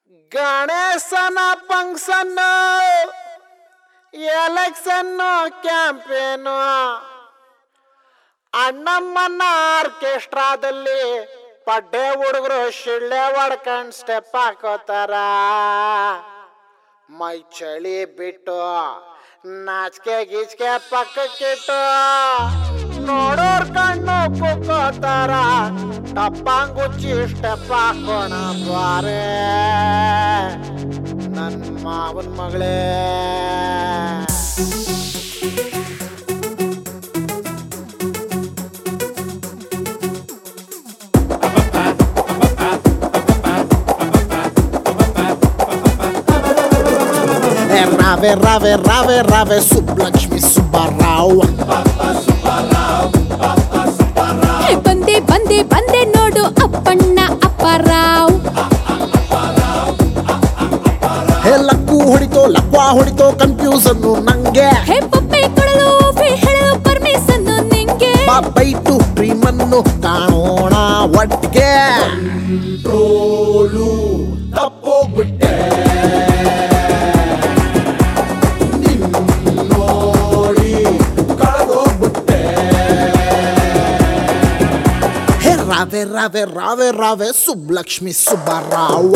ಗಣೇಶನ function election campaign ಅಣ್ಣಮ್ಮನ ಆರ್ಕೆಸ್ಟ್ರಾದಲ್ಲಿ ಪಡ್ಡೆ ಹುಡುಗರು ಶಿಳ್ಳೆ ಹೊಡ್ಕೊಂಡ್ ಸ್ಟೆಪ್ ಹಾಕೋತಾರ ಮೈ ಚಳಿ ಬಿಟ್ಟು ನಾಚಿಕೆ ಗೀಚಿಕೆ ಪಕ್ಕಕ್ಕಿಟ್ಟು ನೋಡೋರ್ ಕಣ್ಣು ಕುಕ್ಕೋತಾರ ಟಪ್ಪಂಗುಚ್ಚಿ ಸ್ಟೆಪ್ ಹಾಕೋಣ ಬಾರೆ ನನ್ ಮಾವನ್ ಮಗಳೇ ಏ ರಾವೆ ರಾವೆ ರಾವೆ ರಾವೆ ಸುಬ್ಲಕ್ಷ್ಮಿ ಸುಬ್ಬರಾವ್ ಹೇ ಬಂದೆ ಬಂದೆ ಬಂದೆ ನೋಡು ಅಪ್ಪಣ್ಣ ಅಪ್ಪರಾವ್ ಹೇ ಲಕ್ಕು ಹೊಡಿತೋ ಲಕ್ವಾ ಹೊಡಿತೋ ಕನ್ಫ್ಯೂಸನ್ನು ನಂಗೆ ಹೇ ಪಪ್ಪೆ ಕೊಡಲು ಫೇ ಹೇಳಲು ಪರ್ಮಿಷನ್ ನಿಂಗೆ ಬಾ ಬೈಟು ಡ್ರೀಮನ್ನು ಕಾಣೋಣ ಒಟ್ಟಿಗೆ ತಪ್ಪೋಗ್ಬಿಟ್ಟೆ ನೋಡಿ ಕಳೆದೋಗ್ಬಿಟ್ಟೆ ಹೇ ರಾವೆ ರಾವೆ ರಾವೆ ರಾವೆ ಸುಬ್ಲಕ್ಷ್ಮಿ ಸುಬ್ಬರಾವ್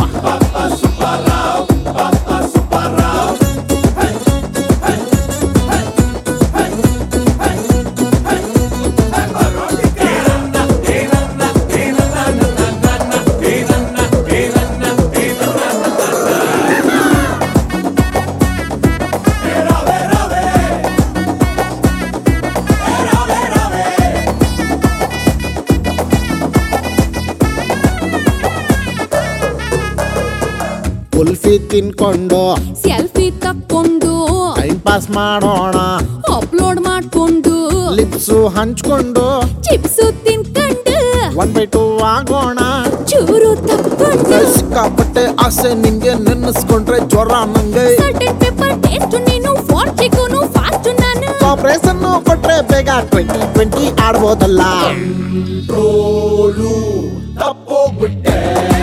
ಕುಲ್ಫಿ ತಿನ್ಕೊಂಡು ಸೆಲ್ಫಿ ತಕ್ಕೊಂಡು ಟೈಮ್ ಪಾಸ್ ಮಾಡೋಣ ಅಪ್ಲೋಡ್ ಮಾಡ್ಕೊಂಡು ಲಿಪ್ಸು ಹಂಚ್ಕೊಂಡು ಚಿಪ್ಸು ತಿನ್ಕೊಂಡು ಒನ್ ಬೈ ಟೂ ಆಗೋಣ ಚೂರು ತಕ್ಕೊಂಡು ಸಿಕ್ಕಾಪಟ್ಟೆ ಆಸೆ ನಿಂಗೆ ನೆನ್ನಿಸ್ಕೊಂಡ್ರೆ ಜ್ವರ ನಂಗೆ ಸರ್ಟನ್ ಪೇಪರ್ ಟೇಸ್ಟ್ ನೀನು ಫಾರ್ ಚಿಕನು ಫಾಸ್ಟ್ ನಾನು ಕಾಪ್ರೇಷನ್ ಕೊಟ್ರೆ ಬೇಗ ಟ್ವೆಂಟಿ ಟ್ವೆಂಟಿ ಆಡ್ಬೋದಲ್ಲ ತಪ್ಪೋಗ್ಬಿಟ್ಟೆ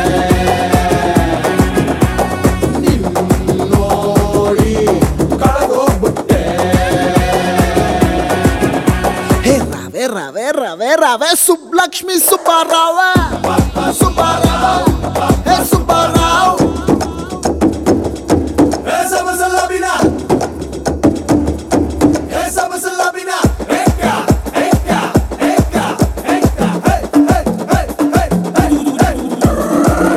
ನೋಡಿ ಕಳೆದೋಗ್ಬಿಟ್ಟೆ ಹೇ ರಾವೆ ರಾವೆ ರಾವೆ ರಾವೆ ಸುಬ್ಲಕ್ಷ್ಮಿ ಸುಬ್ಬರಾವ ಸುಬ್ಬರಾವ್ ಹೇ Subbarao Esa es la vida. Esa es la vida. Eka, eka, eka, eka. Hey, hey, hey, hey, hey, hey.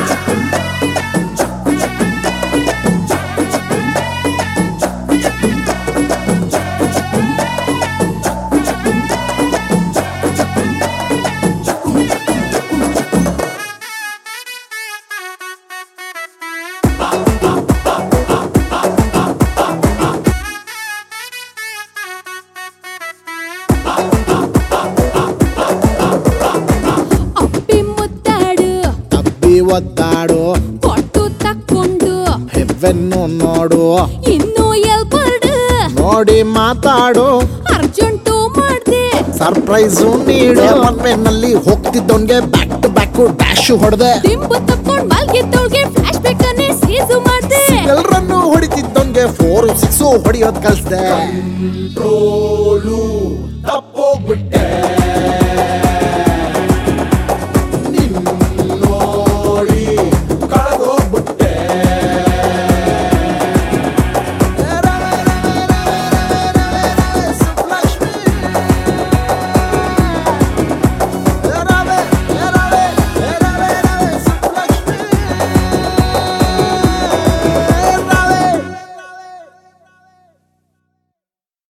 ಅಪ್ಪಿ ಮುದ್ದಾಡು ತಬ್ಬಿ ಒದ್ದಾಡು ಕೊಟ್ಟು ತಕ್ಕೊಂಡು ಹೆವ್ವೆನ್ನು ನೋಡು ಇನ್ನು ಎಲ್ಬರ್ಡ್ ನೋಡಿ ಮಾತಾಡು ಅರ್ಜೆಂಟು ಮಾಡ್ದೆ ಸರ್ಪ್ರೈಸು ನೀಡು ನಲ್ಲಿ ಹೋಗ್ತಿದ್ದವನ್ಗೆ ಬ್ಯಾಕ್ ಟು ಬ್ಯಾಕ್ ಡ್ಯಾಶ್ ಹೊಡೆದೆ ದಿಂಬು ತಕ್ಕೊಂಡು